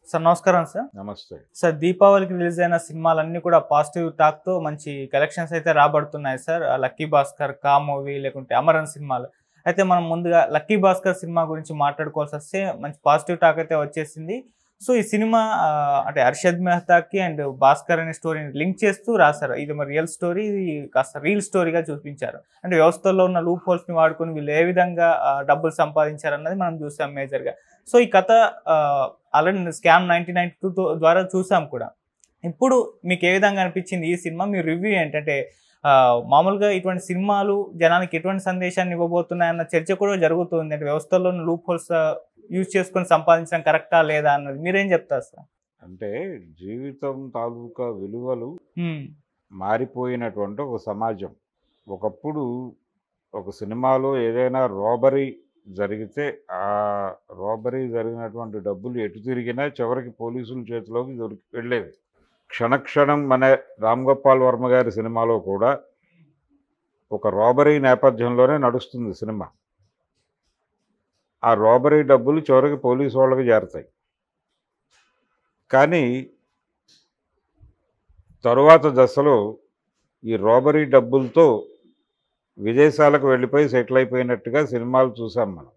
Sir నమస్కారం sir నమస్తే sir దీపావళికి రిలీజ్ అయిన సినిమాలన్నీ కూడా పాజిటివ్ టాక్ తో మంచి కలెక్షన్స్ అయితే రాబడుతున్నాయి సార్ ఆ లక్కీ భాస్కర్ కా మూవీ లేకుంటే అమరన్ సినిమాలు అయితే మనం ముందుగా లక్కీ భాస్కర్ సినిమా గురించి మాట్లాడుకోవాల్సి వస్తే మంచి పాజిటివ్ టాక్ అయితే వచ్చేసింది సో ఈ సినిమా ఆ, అంటే హర్షద్ మెహతాకి అండ్ భాస్కర్ అనే స్టోరీని లింక్ చేస్తూ రాశారు ఇది మరి రియల్ స్టోరీ ఇది కాస్త రీల్ స్టోరీగా చూపించారు అంటే వ్యవస్థలో ఉన్న లూప్ హోల్స్ ని వాడుకొని వీళ్ళు ఏ విధంగా ఆ, డబ్బులు సంపాదించారు అన్నది మనం చూసాం మేజర్ గా సో ఈ కథ already scam nineteen ninety two ద్వారా చూసాం కూడా ఇప్పుడు మీకు ఏ విధంగా అనిపించింది ఈ సినిమా మీ రివ్యూ ఏంటంటే ఆ, మామూలుగా ఇటువంటి సినిమాలు జనానికి ఎటువంటి సందేశాన్ని ఇవ్వబోతున్నాయన్న చర్చ కూడా జరుగుతుంది అంటే వ్యవస్థలో లూప్ హోల్స్ యూజ్ చేసుకొని సంపాదించడం కరెక్టా లేదా అన్నది మీరేం చెప్తారు సార్ అంటే జీవితం తాలూకా విలువలు హ్మ్. మారిపోయినటువంటి ఒక సమాజం ఒకప్పుడు ఒక సినిమాలో ఏదైనా రాబరీ జరిగితే ఆ రాబరీ జరిగినటువంటి డబ్బులు ఎటు తిరిగినా చివరికి పోలీసుల చేతిలోకి దొరికి వెళ్ళేవి క్షణక్షణం మన రామ్ గోపాల్ వర్మ గారి సినిమాలో కూడా ఒక రాబరీ నేపథ్యంలోనే నడుస్తుంది సినిమా ఆ రాబరీ డబ్బులు చివరికి పోలీసు వాళ్ళకి చేరతాయి కానీ తరువాత దశలో ఈ రాబరీ డబ్బులతో విదేశాలకు వెళ్ళిపోయి సెటిల్ అయిపోయినట్టుగా సినిమాలు చూసాం మనం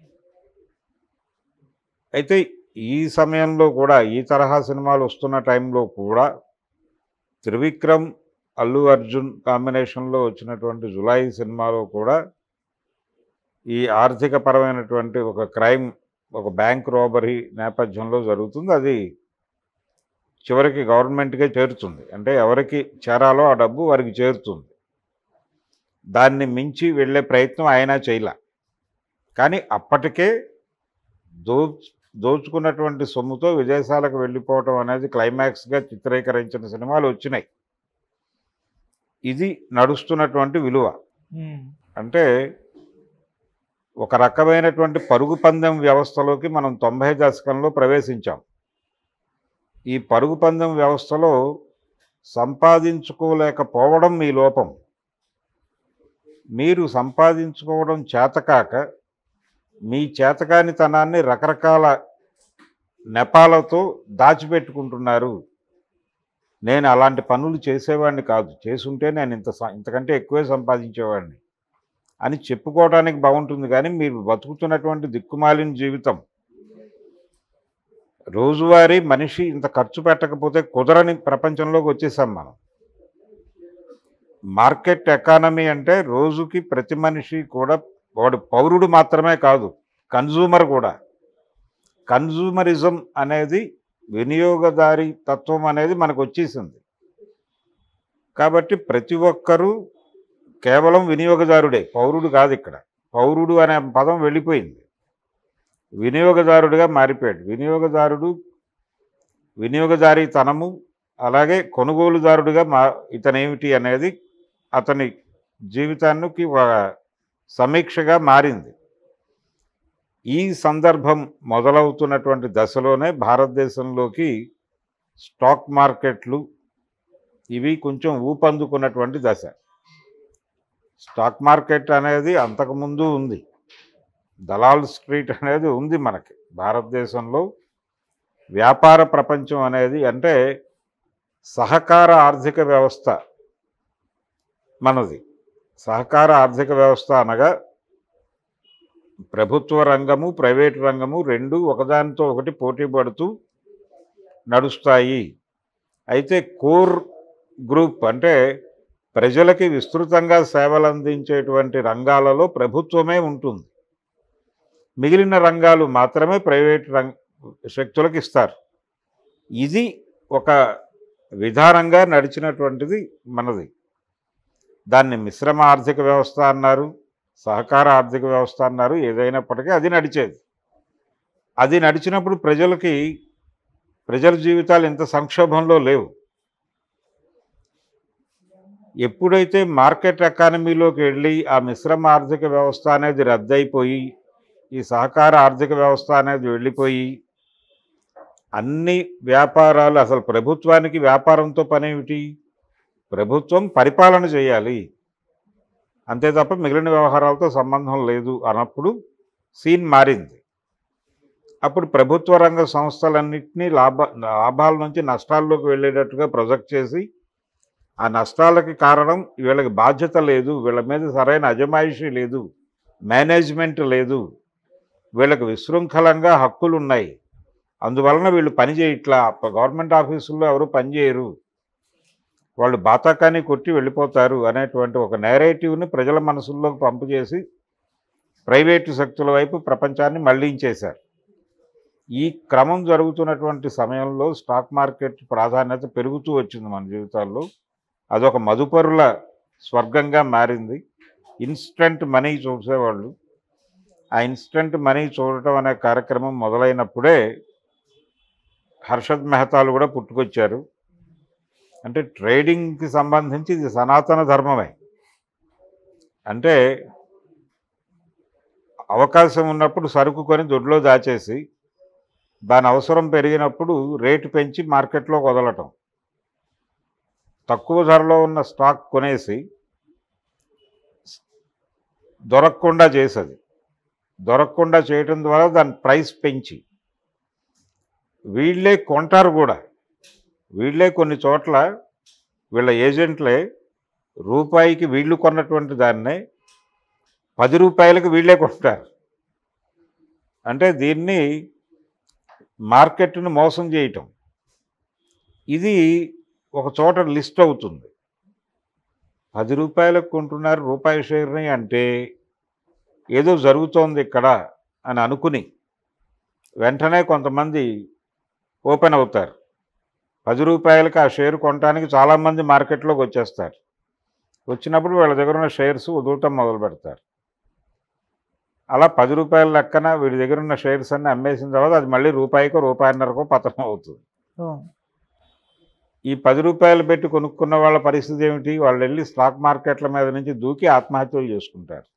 అయితే ఈ సమయంలో కూడా ఈ తరహా సినిమాలు వస్తున్న టైంలో కూడా త్రివిక్రమ్ అల్లు అర్జున్ కాంబినేషన్లో వచ్చినటువంటి జులాయి సినిమాలో కూడా ఈ ఆర్థిక పరమైనటువంటి ఒక క్రైమ్ ఒక బ్యాంక్ రాబరీ నేపథ్యంలో జరుగుతుంది అది చివరికి గవర్నమెంట్కే చేరుతుంది అంటే ఎవరికి చేరాలో ఆ డబ్బు వారికి చేరుతుంది దాన్ని మించి వెళ్ళే ప్రయత్నం ఆయన చేయలే కానీ అప్పటికే దో దోచుకున్నటువంటి సొమ్ముతో విదేశాలకు వెళ్ళిపోవటం అనేది క్లైమాక్స్గా చిత్రీకరించిన సినిమాలు వచ్చినాయి ఇది నడుస్తున్నటువంటి విలువ హ్మ్. అంటే ఒక రకమైనటువంటి పరుగు పందెం వ్యవస్థలోకి మనం తొంభై దశకంలో ప్రవేశించాం ఈ పరుగు పందెం వ్యవస్థలో సంపాదించుకోలేకపోవడం మీ లోపం మీరు సంపాదించుకోవడం చేతకాక మీ చేతకానితనాన్ని రకరకాల నెపాలతో దాచిపెట్టుకుంటున్నారు నేను అలాంటి పనులు చేసేవాడిని కాదు చేసుంటే నేను ఇంత స- ఇంతకంటే ఎక్కువే సంపాదించేవాడిని అని చెప్పుకోవడానికి బాగుంటుంది కానీ మీరు బతుకుతున్నటువంటి దిక్కుమాలిన జీవితం రోజువారీ మనిషి ఇంత ఖర్చు పెట్టకపోతే కుదరని ప్రపంచంలోకి వచ్చేసాం మనం మార్కెట్ ఎకానమీ అంటే రోజుకి ప్రతి మనిషి కూడా వాడు పౌరుడు మాత్రమే కాదు కన్జూమర్ కూడా కన్జూమరిజం అనేది వినియోగదారి తత్వం అనేది మనకు వచ్చేసింది కాబట్టి ప్రతి ఒక్కరూ కేవలం వినియోగదారుడే పౌరుడు కాదు ఇక్కడ పౌరుడు అనే పదం వెళ్ళిపోయింది వినియోగదారుడిగా మారిపోయాడు వినియోగదారుడు వినియోగదారీతనము అలాగే కొనుగోలుదారుడిగా మా ఇతనేమిటి అనేది అతని జీవితానికి ఒక సమీక్షగా మారింది ఈ సందర్భం మొదలవుతున్నటువంటి దశలోనే భారతదేశంలోకి స్టాక్ మార్కెట్లు ఇవి కొంచెం ఊపందుకున్నటువంటి దశ స్టాక్ మార్కెట్ అనేది అంతకుముందు ఉంది దలాల్ స్ట్రీట్ అనేది ఉంది మనకి భారతదేశంలో వ్యాపార ప్రపంచం అనేది అంటే సహకార ఆర్థిక వ్యవస్థ మనది సహకార ఆర్థిక వ్యవస్థ అనగా ప్రభుత్వ రంగము ప్రైవేటు రంగము రెండు ఒకదానితో ఒకటి పోటీ పడుతూ నడుస్తాయి అయితే కోర్ గ్రూప్ అంటే ప్రజలకి విస్తృతంగా సేవలు అందించేటువంటి రంగాలలో ప్రభుత్వమే ఉంటుంది మిగిలిన రంగాలు మాత్రమే ప్రైవేట్ రంగ శక్తులకు ఇస్తారు ఇది ఒక విధానంగా నడిచినటువంటిది మనది దాన్ని మిశ్రమ ఆర్థిక వ్యవస్థ అన్నారు సహకార ఆర్థిక వ్యవస్థ అన్నారు ఏదైనప్పటికీ అది నడిచేది అది నడిచినప్పుడు ప్రజలకి ప్రజల జీవితాలు ఇంత సంక్షోభంలో లేవు ఎప్పుడైతే మార్కెట్ ఎకానమీలోకి వెళ్ళి ఆ మిశ్రమ ఆర్థిక వ్యవస్థ అనేది రద్దయిపోయి ఈ సహకార ఆర్థిక వ్యవస్థ అనేది వెళ్ళిపోయి అన్ని వ్యాపారాలు అసలు ప్రభుత్వానికి వ్యాపారంతో పనేమిటి ప్రభుత్వం పరిపాలన చేయాలి అంతే తప్ప మిగిలిన వ్యవహారాలతో సంబంధం లేదు అన్నప్పుడు సీన్ మారింది అప్పుడు ప్రభుత్వ రంగ సంస్థలన్నింటినీ లాభ లాభాల నుంచి నష్టాల్లోకి వెళ్ళేటట్టుగా ప్రొజెక్ట్ చేసి ఆ నష్టాలకి కారణం వీళ్ళకి బాధ్యత లేదు వీళ్ళ మీద సరైన అజమాయిషీ లేదు మేనేజ్మెంట్ లేదు వీళ్ళకి విశృంఖలంగా హక్కులు ఉన్నాయి అందువలన వీళ్ళు పని చేయట్లా గవర్నమెంట్ ఆఫీసుల్లో ఎవరు పని చేయరు వాళ్ళు బాతాకాన్ని కొట్టి వెళ్ళిపోతారు అనేటువంటి ఒక నేరేటివ్ని ప్రజల మనసుల్లోకి పంపు చేసి ప్రైవేటు శక్తుల వైపు ప్రపంచాన్ని మళ్లించేశారు ఈ క్రమం జరుగుతున్నటువంటి సమయంలో స్టాక్ మార్కెట్ ప్రాధాన్యత పెరుగుతూ వచ్చింది మన జీవితాల్లో అదొక మదుపరుల స్వర్గంగా మారింది ఇన్స్టంట్ మనీ చూసేవాళ్ళు ఆ ఇన్స్టంట్ మనీ చూడటం అనే కార్యక్రమం మొదలైనప్పుడే హర్షద్ మెహతాలు కూడా పుట్టుకొచ్చారు అంటే ట్రేడింగ్కి సంబంధించి ఇది సనాతన ధర్మమే అంటే అవకాశం ఉన్నప్పుడు సరుకు కొని దొడ్లో దాచేసి దాని అవసరం పెరిగినప్పుడు రేటు పెంచి మార్కెట్లోకి వదలటం తక్కువ ధరలో ఉన్న స్టాక్ కొనేసి దొరకకుండా చేసేది దొరకకుండా చేయటం ద్వారా దాని ప్రైస్ పెంచి వీళ్ళే కొంటారు కూడా వీళ్ళే కొన్ని చోట్ల వీళ్ళ ఏజెంట్లే రూపాయికి వీళ్ళు కొన్నటువంటి దాన్నే పది రూపాయలకు వీళ్ళే కొంటారు అంటే దీన్ని మార్కెట్ను మోసం చేయటం ఇది ఒక చోట లిస్ట్ అవుతుంది పది రూపాయలకు కొంటున్నారు రూపాయి షేర్ని అంటే ఏదో జరుగుతోంది ఇక్కడ అని అనుకుని వెంటనే కొంతమంది ఓపెన్ అవుతారు పది రూపాయలకి ఆ షేర్ కొనడానికి చాలామంది మార్కెట్లోకి వచ్చేస్తారు వచ్చినప్పుడు వాళ్ళ దగ్గర ఉన్న షేర్స్ వదలటం మొదలు పెడతారు అలా పది రూపాయల లెక్కన వీడి దగ్గర ఉన్న షేర్స్ అన్ని అమ్మేసిన తర్వాత అది మళ్ళీ రూపాయికో రూపాయిన్నరకో పతనం అవుతుంది ఓ, ఈ పది రూపాయలు పెట్టి కొనుక్కున్న వాళ్ళ పరిస్థితి ఏమిటి వాళ్ళు వెళ్ళి స్టాక్ మార్కెట్ల మీద నుంచి దూకి ఆత్మహత్యలు చేసుకుంటారు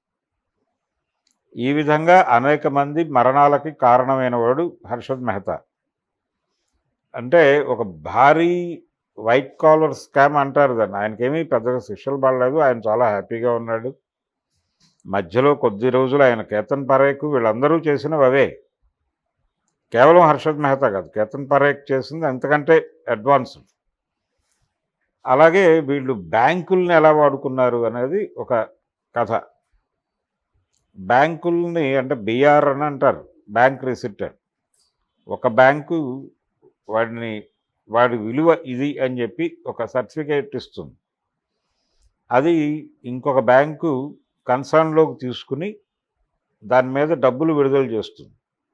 ఈ విధంగా అనేక మంది మరణాలకి కారణమైన వాడు హర్షద్ మెహతా అంటే ఒక భారీ వైట్ కాలర్ స్కామ్ అంటారు దాన్ని ఆయనకేమీ పెద్దగా శిక్షలు పడలేదు ఆయన చాలా హ్యాపీగా ఉన్నాడు మధ్యలో కొద్ది రోజులు ఆయన కేతన్ పరేక్ వీళ్ళందరూ చేసినవి అవే కేవలం హర్షద్ మెహతా కాదు కేతన్ పరేక్ చేసింది అంతకంటే అడ్వాన్స్డ్ అలాగే వీళ్ళు బ్యాంకుల్ని ఎలా వాడుకున్నారు అనేది ఒక కథ బ్యాంకుల్ని అంటే బిఆర్ అని అంటారు బ్యాంక్ రిసిప్ట్ అని ఒక బ్యాంకు వాడిని వాడి విలువ ఇది అని చెప్పి ఒక సర్టిఫికేట్ ఇస్తుంది అది ఇంకొక బ్యాంకు కన్సర్న్లోకి తీసుకుని దాని మీద డబ్బులు విడుదల చేస్తుంది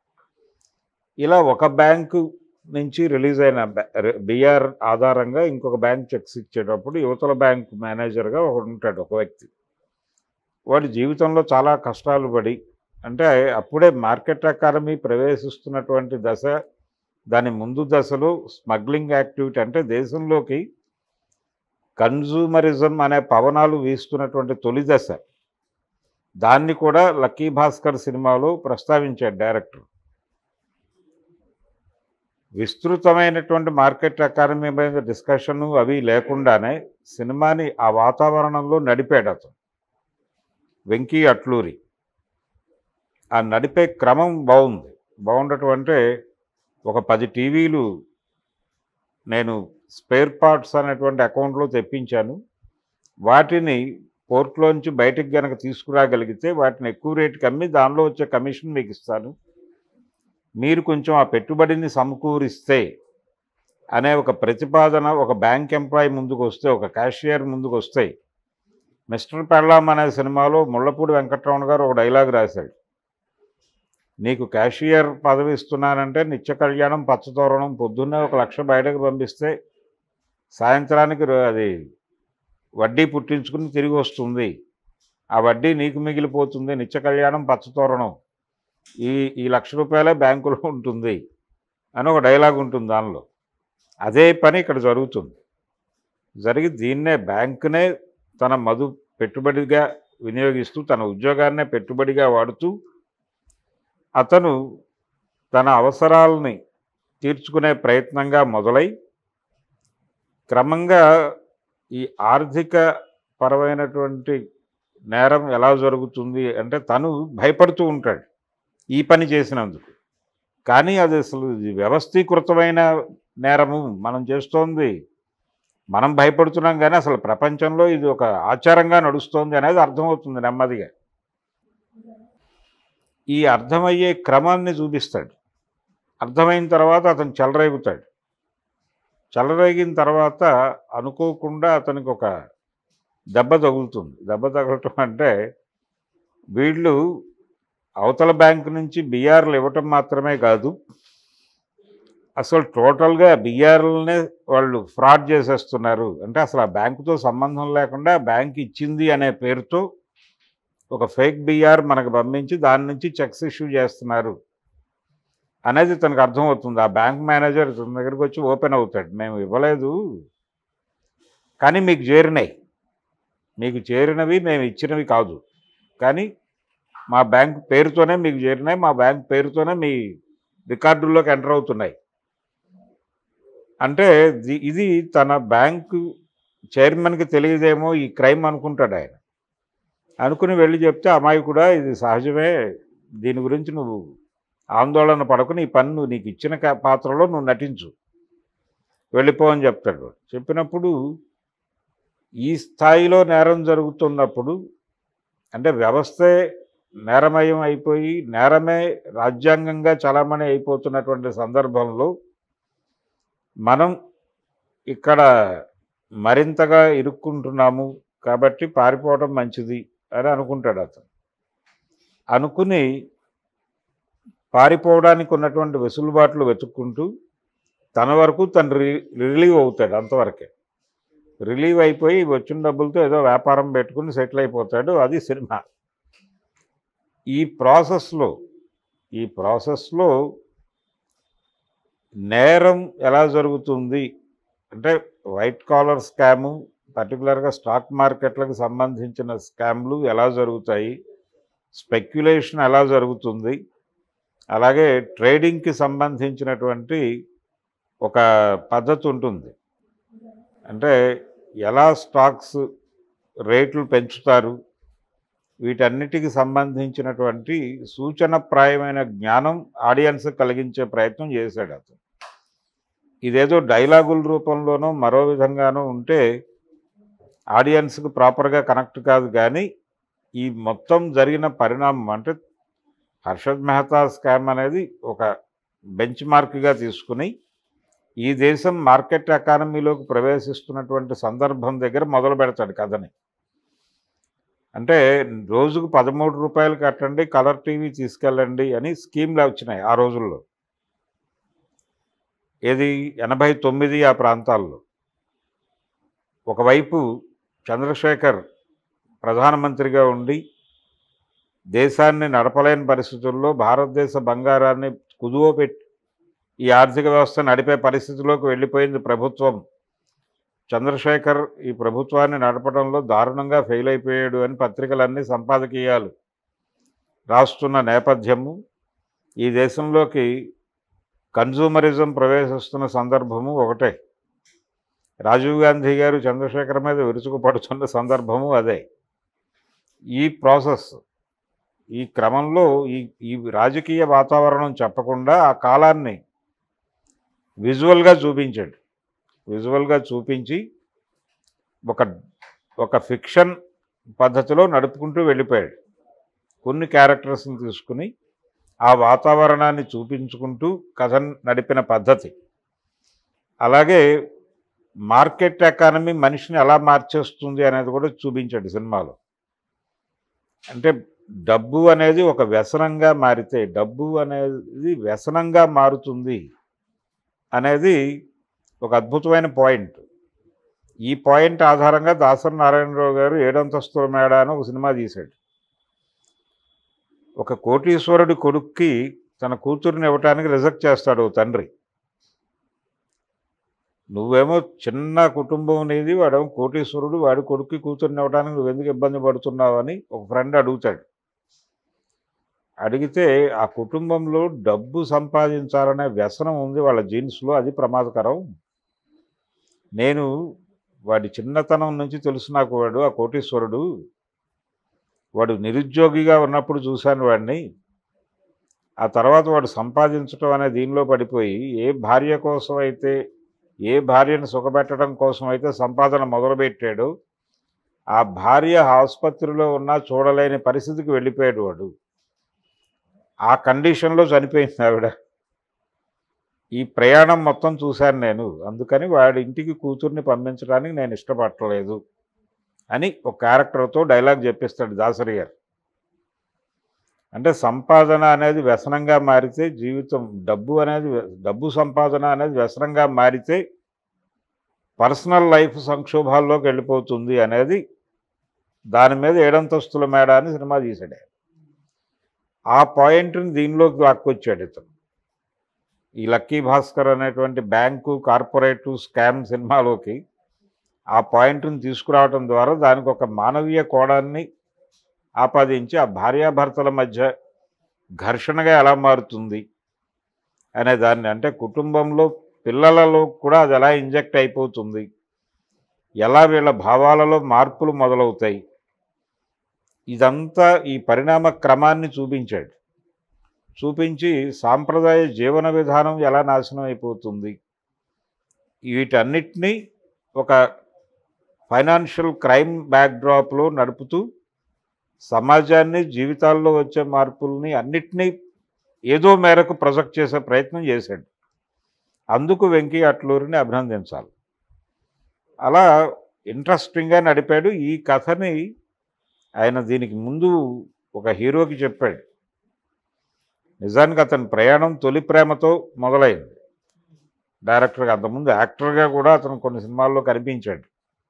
ఇలా ఒక బ్యాంకు నుంచి రిలీజ్ అయిన బిఆర్ ఆధారంగా ఇంకొక బ్యాంక్ చెక్స్ ఇచ్చేటప్పుడు యువతల బ్యాంక్ మేనేజర్గా ఒకడు ఉంటాడు ఒక వ్యక్తి వాడి జీవితంలో చాలా కష్టాలు పడి అంటే అప్పుడే మార్కెట్ ఎకానమీ ప్రవేశిస్తున్నటువంటి దశ దాని ముందు దశలో స్మగ్లింగ్ యాక్టివిటీ అంటే దేశంలోకి కన్జూమరిజం అనే పవనాలు వీస్తున్నటువంటి తొలి దశ దాన్ని కూడా లక్కీ భాస్కర్ సినిమాలో ప్రస్తావించాడు డైరెక్టర్ విస్తృతమైనటువంటి మార్కెట్ ఎకానమీ మీద డిస్కషన్ అవి లేకుండానే సినిమాని ఆ వాతావరణంలో నడిపాడు అతను వెంకీ అట్లూరి ఆ నడిపే క్రమం బాగుంది బాగుండటం అంటే ఒక పది టీవీలు నేను స్పేర్ పార్ట్స్ అనేటువంటి అకౌంట్లో తెప్పించాను వాటిని పోర్ట్లోంచి బయటికి గనక తీసుకురాగలిగితే వాటిని ఎక్కువ రేటుకి అమ్మి దానిలో వచ్చే కమిషన్ మీకు ఇస్తాను మీరు కొంచెం ఆ పెట్టుబడిని సమకూరిస్తే అనే ఒక ప్రతిపాదన ఒక బ్యాంక్ ఎంప్లాయీ ముందుకు వస్తే ఒక క్యాషియర్ ముందుకు వస్తాయి మిస్టర్ పెళ్ళాం అనే సినిమాలో ముళ్ళపూడి వెంకట్రమణ గారు ఒక డైలాగ్ రాశాడు నీకు క్యాషియర్ పదవి ఇస్తున్నానంటే నిత్య కళ్యాణం పచ్చతోరణం పొద్దున్నే ఒక లక్ష బయటకు పంపిస్తే సాయంత్రానికి రో- అది వడ్డీ పుట్టించుకుని తిరిగి వస్తుంది ఆ వడ్డీ నీకు మిగిలిపోతుంది నిత్య కళ్యాణం పచ్చతోరణం ఈ ఈ లక్ష రూపాయలే బ్యాంకులో ఉంటుంది అని ఒక డైలాగ్ ఉంటుంది దానిలో అదే పని ఇక్కడ జరుగుతుంది జరిగి దీన్నే బ్యాంకునే తన మధు పెట్టుబడిగా వినియోగిస్తూ తన ఉద్యోగాన్నే పెట్టుబడిగా వాడుతూ అతను తన అవసరాలని తీర్చుకునే ప్రయత్నంగా మొదలై క్రమంగా ఈ ఆర్థిక పరమైనటువంటి నేరం ఎలా జరుగుతుంది అంటే తను భయపడుతూ ఉంటాడు ఈ పని చేసినందుకు కానీ అది అసలు ఇది వ్యవస్థీకృతమైన నేరము మనం చేస్తోంది మనం భయపడుతున్నాం కానీ అసలు ప్రపంచంలో ఇది ఒక ఆచారంగా నడుస్తోంది అనేది అర్థమవుతుంది నెమ్మదిగా ఈ అర్థమయ్యే క్రమాన్ని చూపిస్తాడు అర్థమైన తర్వాత అతను చెలరేగుతాడు చెలరేగిన తర్వాత అనుకోకుండా అతనికి ఒక దెబ్బ తగులుతుంది దెబ్బ తగలటం అంటే వీళ్ళు అవతల బ్యాంకు నుంచి బిఆర్లు ఇవ్వటం మాత్రమే కాదు అసలు టోటల్గా బిఆర్లనే వాళ్ళు ఫ్రాడ్ చేసేస్తున్నారు అంటే అసలు ఆ బ్యాంకుతో సంబంధం లేకుండా బ్యాంక్ ఇచ్చింది అనే పేరుతో ఒక ఫేక్ బిఆర్ మనకు పంపించి దాని నుంచి చెక్స్ ఇష్యూ చేస్తున్నారు అనేది తనకు అర్థమవుతుంది ఆ బ్యాంక్ మేనేజర్ తన దగ్గరికి వచ్చి ఓపెన్ అవుతాడు మేము ఇవ్వలేదు కానీ మీకు చేరినాయి మీకు చేరినవి మేము ఇచ్చినవి కాదు కానీ మా బ్యాంక్ పేరుతోనే మీకు చేరినాయి మా బ్యాంక్ పేరుతోనే మీ రికార్డుల్లోకి ఎంటర్ అవుతున్నాయి అంటే ది- ఇది తన బ్యాంకు చైర్మన్కి తెలియదేమో ఈ క్రైమ్ అనుకుంటాడు ఆయన అనుకుని వెళ్ళి చెప్తే అమ్మాయి కూడా ఇది సహజమే దీని గురించి నువ్వు ఆందోళన పడకు నీ పని నువ్వు నీకు ఇచ్చిన కా- పాత్రలో నువ్వు నటించు వెళ్ళిపో అని చెప్తాడు చెప్పినప్పుడు ఈ స్థాయిలో నేరం జరుగుతున్నప్పుడు అంటే వ్యవస్థే నేరమయం అయిపోయి నేరమే రాజ్యాంగంగా చలామణి అయిపోతున్నటువంటి సందర్భంలో మనం ఇక్కడ మరింతగా ఇరుక్కుంటున్నాము కాబట్టి పారిపోవడం మంచిది అని అనుకుంటాడు అతను అనుకుని పారిపోవడానికి ఉన్నటువంటి వెసులుబాట్లు వెతుక్కుంటూ తన వరకు తను రి రిలీవ్ అవుతాడు అంతవరకే రిలీవ్ అయిపోయి వచ్చిన డబ్బులతో ఏదో వ్యాపారం పెట్టుకుని సెటిల్ అయిపోతాడు అది సినిమా ఈ ప్రాసెస్లో ఈ ప్రాసెస్లో నేరం ఎలా జరుగుతుంది అంటే వైట్ కాలర్ స్కాము పర్టికులర్గా స్టాక్ మార్కెట్లకు సంబంధించిన స్కామ్లు ఎలా జరుగుతాయి స్పెక్యులేషన్ ఎలా జరుగుతుంది అలాగే ట్రేడింగ్కి సంబంధించినటువంటి ఒక పద్ధతి ఉంటుంది అంటే ఎలా స్టాక్స్ రేట్లు పెంచుతారు వీటన్నిటికి సంబంధించినటువంటి సూచనప్రాయమైన జ్ఞానం ఆడియన్స్ కలిగించే ప్రయత్నం చేశాడు అతను ఇదేదో డైలాగుల రూపంలోనో మరో విధంగానో ఉంటే ఆడియన్స్కి ప్రాపర్గా కనెక్ట్ కాదు కానీ ఈ మొత్తం జరిగిన పరిణామం అంటే హర్షద్ మెహతా స్కామ్ అనేది ఒక బెంచ్ మార్క్గా తీసుకుని ఈ దేశం మార్కెట్ ఎకానమీలోకి ప్రవేశిస్తున్నటువంటి సందర్భం దగ్గర మొదలు పెడతాడు కథని అంటే రోజుకు పదమూడు రూపాయలు కట్టండి కలర్ టీవీ తీసుకెళ్ళండి అని స్కీమ్లు వచ్చినాయి ఆ రోజుల్లో ఏది ఎనభై తొమ్మిది ఆ ప్రాంతాల్లో ఒకవైపు చంద్రశేఖర్ ప్రధానమంత్రిగా ఉండి దేశాన్ని నడపలేని పరిస్థితుల్లో భారతదేశ బంగారాన్ని కుదువ పెట్టి ఈ ఆర్థిక వ్యవస్థ నడిపే పరిస్థితిలోకి వెళ్ళిపోయింది ప్రభుత్వం చంద్రశేఖర్ ఈ ప్రభుత్వాన్ని నడపడంలో దారుణంగా ఫెయిల్ అయిపోయాడు అని పత్రికలన్నీ సంపాదకీయాలు రాస్తున్న నేపథ్యము ఈ దేశంలోకి కన్జూమరిజం ప్రవేశిస్తున్న సందర్భము ఒకటే రాజీవ్ గాంధీ గారు చంద్రశేఖర్ మీద విరుచుకుపడుతున్న సందర్భము అదే ఈ ప్రాసెస్ ఈ క్రమంలో ఈ ఈ రాజకీయ వాతావరణం చెప్పకుండా ఆ కాలాన్ని విజువల్గా చూపించాడు విజువల్గా చూపించి ఒక ఒక ఫిక్షన్ పద్ధతిలో నడుపుకుంటూ వెళ్ళిపోయాడు కొన్ని క్యారెక్టర్స్ని తీసుకుని ఆ వాతావరణాన్ని చూపించుకుంటూ కథ నడిపిన పద్ధతి అలాగే మార్కెట్ ఎకానమీ మనిషిని ఎలా మార్చేస్తుంది అనేది కూడా చూపించాడు సినిమాలో అంటే డబ్బు అనేది ఒక వ్యసనంగా మారితే డబ్బు అనేది వ్యసనంగా మారుతుంది అనేది ఒక అద్భుతమైన పాయింట్ ఈ పాయింట్ ఆధారంగా దాసరి నారాయణరావు గారు ఏడంతస్తుల మేడ అని ఒక సినిమా తీశాడు ఒక కోటీశ్వరుడి కొడుక్కి తన కూతురుని ఇవ్వటానికి రిజెక్ట్ చేస్తాడు ఓ తండ్రి నువ్వేమో చిన్న కుటుంబం అనేది వాడేమో కోటీశ్వరుడు వాడి కొడుక్కి కూతురుని ఇవ్వడానికి నువ్వు ఎందుకు ఇబ్బంది పడుతున్నావు అని ఒక ఫ్రెండ్ అడుగుతాడు అడిగితే ఆ కుటుంబంలో డబ్బు సంపాదించాలనే వ్యసనం ఉంది వాళ్ళ జీన్స్లో అది ప్రమాదకరం నేను వాడి చిన్నతనం నుంచి తెలుసు నాకు వాడు ఆ కోటీశ్వరుడు వాడు నిరుద్యోగిగా ఉన్నప్పుడు చూశాను వాడిని ఆ తర్వాత వాడు సంపాదించడం అనే దీనిలో పడిపోయి ఏ భార్య కోసం అయితే ఏ భార్యను సుఖపెట్టడం కోసం అయితే సంపాదన మొదలుపెట్టాడో ఆ భార్య ఆసుపత్రిలో ఉన్నా చూడలేని పరిస్థితికి వెళ్ళిపోయాడు వాడు ఆ కండిషన్లో చనిపోయింది ఆవిడ ఈ ప్రయాణం మొత్తం చూశాను నేను అందుకని వాడి ఇంటికి కూతుర్ని పంపించడానికి నేను ఇష్టపడలేదు అని ఒక క్యారెక్టర్తో డైలాగ్ చెప్పిస్తాడు దాసరి గారు అంటే సంపాదన అనేది వ్యసనంగా మారితే జీవితం డబ్బు అనేది వ్య- డబ్బు సంపాదన అనేది వ్యసనంగా మారితే పర్సనల్ లైఫ్ సంక్షోభాల్లోకి వెళ్ళిపోతుంది అనేది దాని మీద ఏడంతస్తుల మేడ అని సినిమా తీశాడు ఆయన. ఆ పాయింట్ని దీనిలోకి లాక్కొచ్చాడు ఇతను ఈ లక్కీ భాస్కర్ అనేటువంటి బ్యాంకు కార్పొరేటు స్కామ్ సినిమాలోకి ఆ పాయింట్ని తీసుకురావడం ద్వారా దానికి ఒక మానవీయ కోణాన్ని ఆపాదించి ఆ భార్యాభర్తల మధ్య ఘర్షణగా ఎలా మారుతుంది అనే దాన్ని అంటే కుటుంబంలో పిల్లలలో కూడా అది ఎలా ఇంజెక్ట్ అయిపోతుంది ఎలా వీళ్ళ భావాలలో మార్పులు మొదలవుతాయి ఇదంతా ఈ పరిణామ క్రమాన్ని చూపించాడు చూపించి సాంప్రదాయ జీవన విధానం ఎలా నాశనం అయిపోతుంది వీటన్నిటినీ ఒక ఫైనాన్షియల్ క్రైమ్ బ్యాక్డ్రాప్లో నడుపుతూ సమాజాన్ని జీవితాల్లో వచ్చే మార్పుల్ని అన్నిటినీ ఏదో మేరకు ప్రొజెక్ట్ చేసే ప్రయత్నం చేశాడు అందుకు వెంకీ అట్లూరిని అభినందించాలి అలా ఇంట్రెస్టింగ్గా నడిపాడు ఈ కథని ఆయన దీనికి ముందు ఒక హీరోకి చెప్పాడు నిజానికి అతని ప్రయాణం తొలి ప్రేమతో మొదలైంది డైరెక్టర్గా అంతకుముందు యాక్టర్గా కూడా అతను కొన్ని సినిమాల్లో కనిపించాడు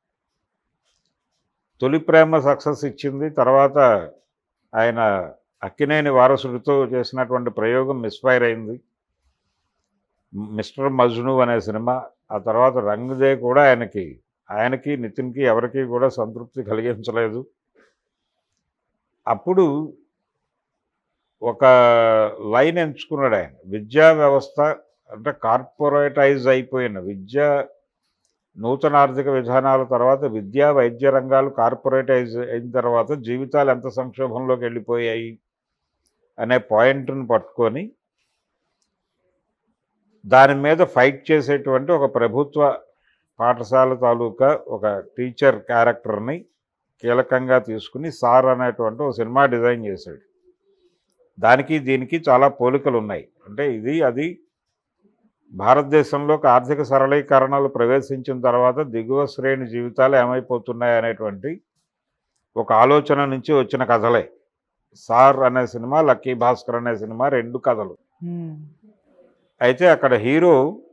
తొలి ప్రేమ సక్సెస్ ఇచ్చింది తర్వాత ఆయన అక్కినేని వారసుడితో చేసినటువంటి ప్రయోగం మిస్ఫైర్ అయింది మిస్టర్ మజ్ను అనే సినిమా ఆ తర్వాత రంగుదే కూడా ఆయనకి ఆయనకి నితిన్కి ఎవరికి కూడా సంతృప్తి కలిగించలేదు అప్పుడు ఒక లైన్ ఎంచుకున్నాడు ఆయన విద్యా వ్యవస్థ అంటే కార్పొరేటైజ్ అయిపోయిన విద్య నూతన ఆర్థిక విధానాల తర్వాత విద్యా వైద్య రంగాలు కార్పొరేటైజ్ అయిన తర్వాత జీవితాలు ఎంత సంక్షోభంలోకి వెళ్ళిపోయాయి అనే పాయింట్ను పట్టుకొని దాని మీద ఫైట్ చేసేటువంటి ఒక ప్రభుత్వ పాఠశాల తాలూకా ఒక టీచర్ క్యారెక్టర్ని కీలకంగా తీసుకుని సార్ అనేటువంటి ఒక సినిమా డిజైన్ చేశాడు దానికి దీనికి చాలా పోలికలు ఉన్నాయి అంటే ఇది అది భారతదేశంలోకి ఆర్థిక సరళీకరణలు ప్రవేశించిన తర్వాత దిగువ శ్రేణి జీవితాలు ఏమైపోతున్నాయి అనేటువంటి ఒక ఆలోచన నుంచి వచ్చిన కథలే సార్ అనే సినిమా లక్కీ భాస్కర్ అనే సినిమా రెండు కథలు అయితే అక్కడ హీరో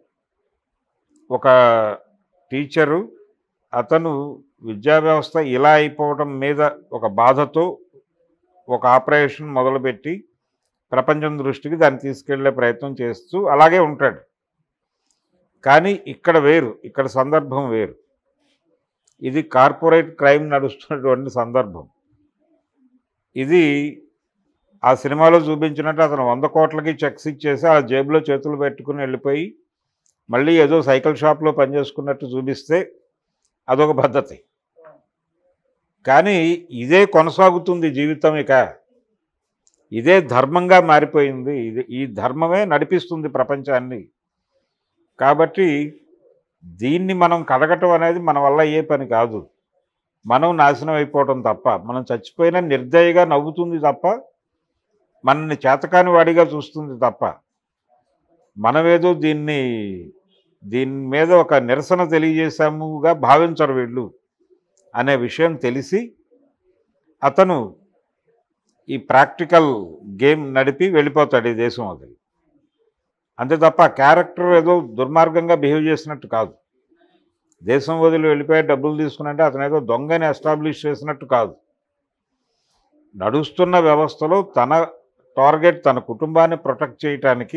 ఒక టీచరు అతను విద్యా వ్యవస్థ ఇలా అయిపోవటం మీద ఒక బాధతో ఒక ఆపరేషన్ మొదలుపెట్టి ప్రపంచం దృష్టికి దాన్ని తీసుకెళ్లే ప్రయత్నం చేస్తూ అలాగే ఉంటాడు కానీ ఇక్కడ వేరు ఇక్కడ సందర్భం వేరు ఇది కార్పొరేట్ క్రైమ్ నడుస్తున్నటువంటి సందర్భం ఇది ఆ సినిమాలో చూపించినట్టు అతను వంద కోట్లకి చెక్స్ ఇచ్చేసి ఆ జేబులో చేతులు పెట్టుకుని వెళ్ళిపోయి మళ్ళీ ఏదో సైకిల్ షాప్లో పనిచేసుకున్నట్టు చూపిస్తే అదొక పద్ధతి కానీ ఇదే కొనసాగుతుంది జీవితం ఇక ఇదే ధర్మంగా మారిపోయింది ఇది ఈ ధర్మమే నడిపిస్తుంది ప్రపంచాన్ని కాబట్టి దీన్ని మనం కడగటం అనేది మన వల్ల ఏ పని కాదు మనం నాశనం అయిపోవటం తప్ప మనం చచ్చిపోయినా నిర్దయగా నవ్వుతుంది తప్ప మనల్ని చేతకాని వాడిగా చూస్తుంది తప్ప మనమేదో దీన్ని దీని మీద ఒక నిరసన తెలియజేశాముగా భావించరు వీళ్ళు అనే విషయం తెలిసి అతను ఈ ప్రాక్టికల్ గేమ్ నడిపి వెళ్ళిపోతాడు ఈ దేశం వదిలి అంతే తప్ప క్యారెక్టర్ ఏదో దుర్మార్గంగా బిహేవ్ చేసినట్టు కాదు దేశం వదిలి వెళ్ళిపోయి డబ్బులు తీసుకునంటే అతను ఏదో దొంగని ఎస్టాబ్లిష్ చేసినట్టు కాదు నడుస్తున్న వ్యవస్థలో తన టార్గెట్ తన కుటుంబాన్ని ప్రొటెక్ట్ చేయటానికి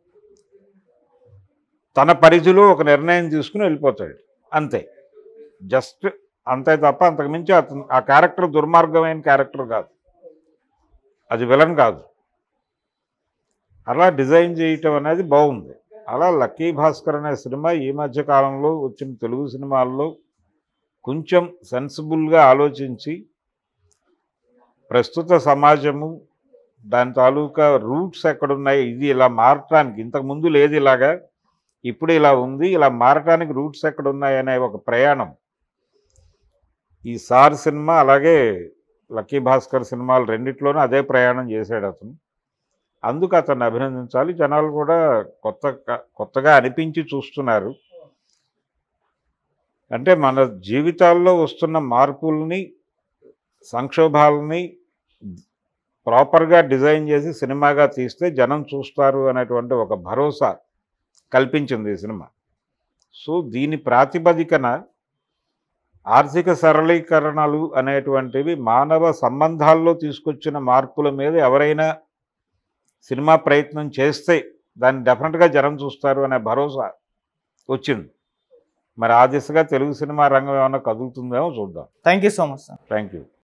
తన పరిధిలో ఒక నిర్ణయం తీసుకుని వెళ్ళిపోతాడు అంతే జస్ట్ అంతే తప్ప అంతకుమించి అతను ఆ క్యారెక్టర్ దుర్మార్గమైన క్యారెక్టర్ కాదు అది విలన్ కాదు అలా డిజైన్ చేయటం అనేది బాగుంది అలా లక్కీ భాస్కర్ అనే సినిమా ఈ మధ్య కాలంలో వచ్చిన తెలుగు సినిమాల్లో కొంచెం సెన్సిబుల్గా ఆలోచించి ప్రస్తుత సమాజము దాని తాలూకా రూట్స్ ఎక్కడున్నాయి ఇది ఇలా మారటానికి ఇంతకు ముందు లేదు ఇలాగా ఇప్పుడు ఇలా ఉంది ఇలా మారటానికి రూట్స్ ఎక్కడున్నాయి అనే ఒక ప్రయాణం ఈ సార్ సినిమా అలాగే లక్కీ భాస్కర్ సినిమాలు రెండిట్లోనూ అదే ప్రయాణం చేశాడు అతను అందుకు అతన్ని అభినందించాలి జనాలు కూడా కొత్త కొత్తగా అనిపించి చూస్తున్నారు అంటే మన జీవితాల్లో వస్తున్న మార్పుల్ని సంక్షోభాలని ప్రాపర్గా డిజైన్ చేసి సినిమాగా తీస్తే జనం చూస్తారు అనేటువంటి ఒక భరోసా కల్పించింది ఈ సినిమా సో దీని ప్రాతిపదికన ఆర్థిక సరళీకరణలు అనేటువంటివి మానవ సంబంధాల్లో తీసుకొచ్చిన మార్పుల మీద ఎవరైనా సినిమా ప్రయత్నం చేస్తే దాన్ని డెఫినెట్గా జనం చూస్తారు అనే భరోసా వచ్చింది మరి ఆ దిశగా తెలుగు సినిమా రంగం ఏమైనా కదులుతుందేమో చూద్దాం thank you so much sir thank you